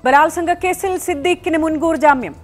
ബലാത്സംഗ കേസിൽ സിദ്ദീഖിന് മുൻകൂർ ജാമ്യം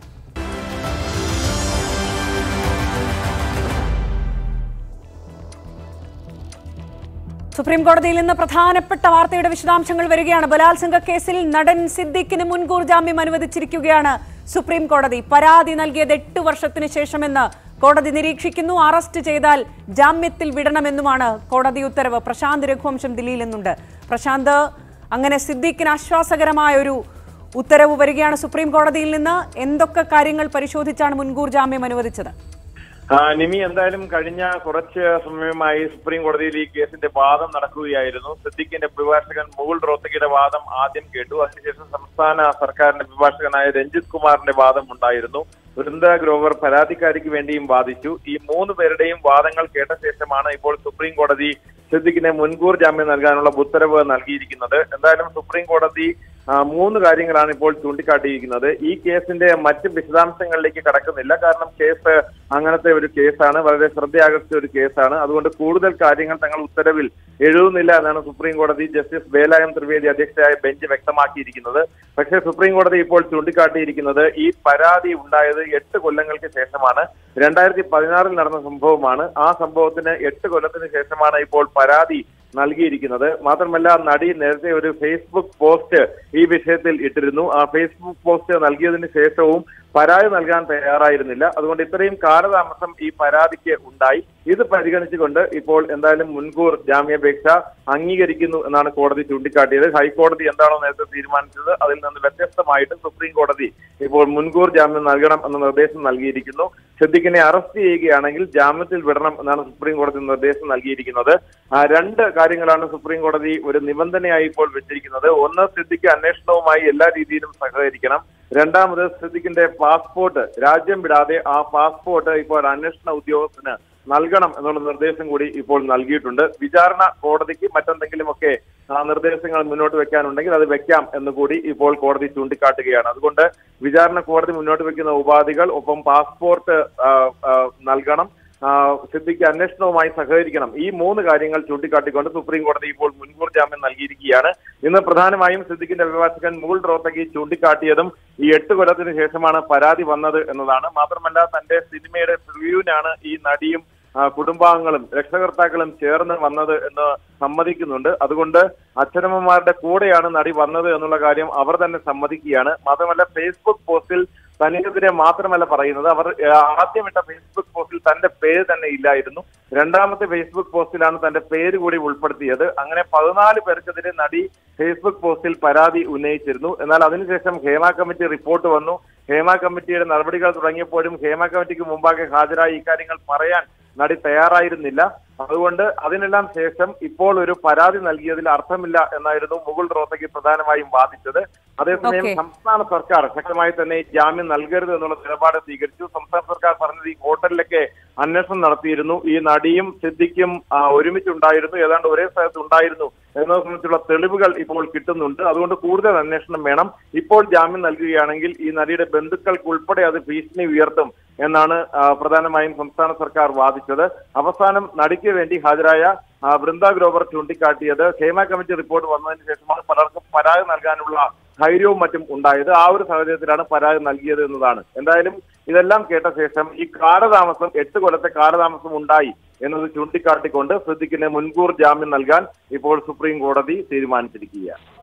സുപ്രീം കോടതിയിൽ നിന്ന് പ്രധാനപ്പെട്ട വാർത്തയുടെ വിശദാംശങ്ങൾ വരികയാണ് ബലാത്സംഗ കേസിൽ നടൻ സിദ്ദീഖിന് മുൻകൂർ ജാമ്യം അനുവദിച്ചിരിക്കുകയാണ് സുപ്രീം കോടതി പരാതി നൽകിയത് എട്ട് വർഷത്തിന് ശേഷമെന്ന് കോടതി നിരീക്ഷിക്കുന്നു അറസ്റ്റ് ചെയ്താൽ ജാമ്യത്തിൽ വിടണമെന്നുമാണ് കോടതി ഉത്തരവ് പ്രശാന്ത് രഘുവംശം ദില്ലിയിൽ നിന്നുണ്ട് പ്രശാന്ത് അങ്ങനെ സിദ്ദീഖിന് ആശ്വാസകരമായ ഒരു ഉത്തരവ് വരികയാണ് സുപ്രീം കോടതിയിൽ നിന്ന് എന്തൊക്കെ കാര്യങ്ങൾ പരിശോധിച്ചാണ് മുൻകൂർ ജാമ്യം അനുവദിച്ചത് ആ, നിമി എന്തായാലും കഴിഞ്ഞ കുറച്ച് സമയമായി സുപ്രീം കോടതിയിൽ ഈ കേസിന്റെ വാദം നടക്കുകയായിരുന്നു സിദ്ദിഖിന്റെ അഭിഭാഷകൻ മുകുൾ റോത്തഗിയുടെ വാദം ആദ്യം കേട്ടു അതിനുശേഷം സംസ്ഥാന സർക്കാരിന്റെ അഭിഭാഷകനായ രഞ്ജിത് കുമാറിന്റെ വാദം ഉണ്ടായിരുന്നു വൃന്ദ ഗ്രോവർ പരാതിക്കാരിക്ക് വേണ്ടിയും വാദിച്ചു ഈ മൂന്ന് പേരുടെയും വാദങ്ങൾ കേട്ട ശേഷമാണ് ഇപ്പോൾ സുപ്രീം കോടതി സിദ്ദിഖിന് മുൻകൂർ ജാമ്യം നൽകാനുള്ള ഉത്തരവ് നൽകിയിരിക്കുന്നത് എന്തായാലും സുപ്രീം കോടതി ആ, മൂന്ന് കാര്യങ്ങളാണ് ഇപ്പോൾ ചൂണ്ടിക്കാട്ടിയിരിക്കുന്നത് ഈ കേസിന്റെ മറ്റ് വിശദാംശങ്ങളിലേക്ക് കടക്കുന്നില്ല കാരണം കേസ് അങ്ങനത്തെ ഒരു കേസാണ് വളരെ ശ്രദ്ധയാകർഷിച്ച ഒരു കേസാണ് അതുകൊണ്ട് കൂടുതൽ കാര്യങ്ങൾ തങ്ങൾ ഉത്തരവിൽ എഴുതുന്നില്ല എന്നാണ് സുപ്രീം കോടതി ജസ്റ്റിസ് വേലായം ത്രിവേദി അധ്യക്ഷയായ ബെഞ്ച് വ്യക്തമാക്കിയിരിക്കുന്നത് പക്ഷേ സുപ്രീം കോടതി ഇപ്പോൾ ചൂണ്ടിക്കാട്ടിയിരിക്കുന്നത് ഈ പരാതി ഉണ്ടായത് എട്ട് കൊല്ലങ്ങൾക്ക് ശേഷമാണ് രണ്ടായിരത്തി പതിനാറിൽ നടന്ന സംഭവമാണ് ആ സംഭവത്തിന് എട്ട് കൊല്ലത്തിന് ശേഷമാണ് ഇപ്പോൾ പരാതി നൽകിയിരിക്കുന്നത് മാത്രമല്ല നടി നേരത്തെ ഒരു ഫേസ്ബുക്ക് പോസ്റ്റ് ഈ വിഷയത്തിൽ ഇട്ടിരുന്നു ആ ഫേസ്ബുക്ക് പോസ്റ്റ് നൽകിയതിന് ശേഷവും പരാതി നൽകാൻ തയ്യാറായിരുന്നില്ല അതുകൊണ്ട് ഇത്രയും കാലതാമസം ഈ പരാതിക്ക് ഉണ്ടായി ഇത് പരിഗണിച്ചുകൊണ്ട് ഇപ്പോൾ എന്തായാലും മുൻകൂർ ജാമ്യാപേക്ഷ അംഗീകരിക്കുന്നു എന്നാണ് കോടതി ചൂണ്ടിക്കാട്ടിയത് ഹൈക്കോടതി എന്താണോ നേരത്തെ തീരുമാനിച്ചത് അതിൽ നിന്ന് വ്യത്യസ്തമായിട്ട് സുപ്രീം കോടതി ഇപ്പോൾ മുൻകൂർ ജാമ്യം നൽകണം എന്ന നിർദ്ദേശം നൽകിയിരിക്കുന്നു സിദ്ദിഖിനെ അറസ്റ്റ് ചെയ്യുകയാണെങ്കിൽ ജാമ്യത്തിൽ വിടണം എന്നാണ് സുപ്രീം കോടതി നിർദ്ദേശം നൽകിയിരിക്കുന്നത് ആ രണ്ട് കാര്യങ്ങളാണ് സുപ്രീം കോടതി ഒരു നിബന്ധനയായി ഇപ്പോൾ വെച്ചിരിക്കുന്നത് ഒന്ന് സിദ്ദിഖ് അന്വേഷണവുമായി എല്ലാ രീതിയിലും സഹകരിക്കണം രണ്ടാമത് സിദ്ദിഖിന്റെ പാസ്പോർട്ട് രാജ്യം വിടാതെ ആ പാസ്പോർട്ട് ഇപ്പോൾ അന്വേഷണ ഉദ്യോഗസ്ഥന് നൽകണം എന്നുള്ള നിർദ്ദേശം കൂടി ഇപ്പോൾ നൽകിയിട്ടുണ്ട് വിചാരണ കോടതിക്ക് മറ്റെന്തെങ്കിലുമൊക്കെ ആ നിർദ്ദേശങ്ങൾ മുന്നോട്ട് വെക്കാനുണ്ടെങ്കിൽ അത് വെക്കാം എന്ന് കൂടി ഇപ്പോൾ കോടതി ചൂണ്ടിക്കാട്ടുകയാണ് അതുകൊണ്ട് വിചാരണ കോടതി മുന്നോട്ട് വെക്കുന്ന ഉപാധികൾ ഒപ്പം പാസ്പോർട്ട് ആ, ആ, നൽകണം ആ, സിദ്ദിഖ് അന്വേഷണവുമായി സഹകരിക്കണം ഈ മൂന്ന് കാര്യങ്ങൾ ചൂണ്ടിക്കാട്ടിക്കൊണ്ട് സുപ്രീം കോടതി ഇപ്പോൾ മുൻകൂർ ജാമ്യം നൽകിയിരിക്കുകയാണ് ഇന്ന് പ്രധാനമായും സിദ്ദിഖിന്റെ അഭിഭാഷകൻ മുകുൾ റോത്തഗി ചൂണ്ടിക്കാട്ടിയതും ഈ എട്ട് കൊല്ലത്തിന് ശേഷമാണ് പരാതി വന്നത് എന്നതാണ് മാത്രമല്ല തന്റെ സിനിമയുടെ റിവ്യൂവിനാണ് ഈ നടിയും ആ, കുടുംബാംഗങ്ങളും രക്ഷകർത്താക്കളും ചേർന്ന് വന്നത് എന്ന് സമ്മതിക്കുന്നുണ്ട് അതുകൊണ്ട് അച്ഛനമ്മമാരുടെ കൂടെയാണ് നടി വന്നത് എന്നുള്ള കാര്യം അവർ തന്നെ സമ്മതിക്കുകയാണ് മാത്രമല്ല ഫേസ്ബുക്ക് പോസ്റ്റിൽ തനിക്കെതിരെ മാത്രമല്ല പറയുന്നത് അവർ ആ, ആദ്യം ഇട്ട ഫേസ്ബുക്ക് പോസ്റ്റിൽ തന്റെ പേര് തന്നെ ഇല്ലായിരുന്നു രണ്ടാമത്തെ ഫേസ്ബുക്ക് പോസ്റ്റിലാണ് തന്റെ പേര് കൂടി ഉൾപ്പെടുത്തിയത് അങ്ങനെ പതിനാല് പേർക്കെതിരെ നടി ഫേസ്ബുക്ക് പോസ്റ്റിൽ പരാതി ഉന്നയിച്ചിരുന്നു എന്നാൽ അതിനുശേഷം ഹേമ കമ്മിറ്റി റിപ്പോർട്ട് വന്നു ഹേമ കമ്മിറ്റിയുടെ നടപടികൾ തുടങ്ങിയപ്പോഴും ഹേമ കമ്മിറ്റിക്ക് മുമ്പാകെ ഹാജരായി ഇക്കാര്യങ്ങൾ പറയാൻ നടി തയ്യാറായിരുന്നില്ല അതുകൊണ്ട് അതിനെല്ലാം ശേഷം ഇപ്പോൾ ഒരു പരാതി നൽകിയതിൽ അർത്ഥമില്ല എന്നായിരുന്നു മുകുൾ റോത്തഗി പ്രധാനമായും വാദിച്ചത് അതേസമയം Okay. സംസ്ഥാന സർക്കാർ ശക്തമായി തന്നെ ഈ ജാമ്യം നൽകരുത് എന്നുള്ള നിലപാട് സ്വീകരിച്ചു സംസ്ഥാന സർക്കാർ പറഞ്ഞത് ഈ ഹോട്ടലിലൊക്കെ അന്വേഷണം നടത്തിയിരുന്നു ഈ നടിയും സിദ്ദിഖും ആ, ഒരുമിച്ചുണ്ടായിരുന്നു ഏതാണ്ട് ഒരേ സ്ഥലത്ത് ഉണ്ടായിരുന്നു എന്നതിനെ സംബന്ധിച്ചുള്ള തെളിവുകൾ ഇപ്പോൾ കിട്ടുന്നുണ്ട് അതുകൊണ്ട് കൂടുതൽ അന്വേഷണം വേണം ഇപ്പോൾ ജാമ്യം നൽകുകയാണെങ്കിൽ ഈ നടിയുടെ ബന്ധുക്കൾക്ക് ഉൾപ്പെടെ അത് ഭീഷണി ഉയർത്തും എന്നാണ് ആ, പ്രധാനമായും സംസ്ഥാന സർക്കാർ വാദിച്ചത് അവസാനം നടിക്ക് വേണ്ടി ഹാജരായ ആ, വൃന്ദ ഗ്രോവർ ചൂണ്ടിക്കാട്ടിയത് ഹേമ കമ്മിറ്റി റിപ്പോർട്ട് വന്നതിന് ശേഷമാണ് പലർക്കും പരാതി നൽകാനുള്ള ധൈര്യവും മറ്റും ഉണ്ടായത് ആ ഒരു സാഹചര്യത്തിലാണ് പരാതി നൽകിയത് എന്നതാണ് എന്തായാലും ഇതെല്ലാം കേട്ട ശേഷം ഈ കാലതാമസം എട്ട് കൊല്ലത്തെ കാലതാമസം ഉണ്ടായി എന്നത് ചൂണ്ടിക്കാട്ടിക്കൊണ്ട് സിദ്ദിഖിന് മുൻകൂർ ജാമ്യം നൽകാൻ ഇപ്പോൾ സുപ്രീം കോടതി തീരുമാനിച്ചിരിക്കുകയാണ്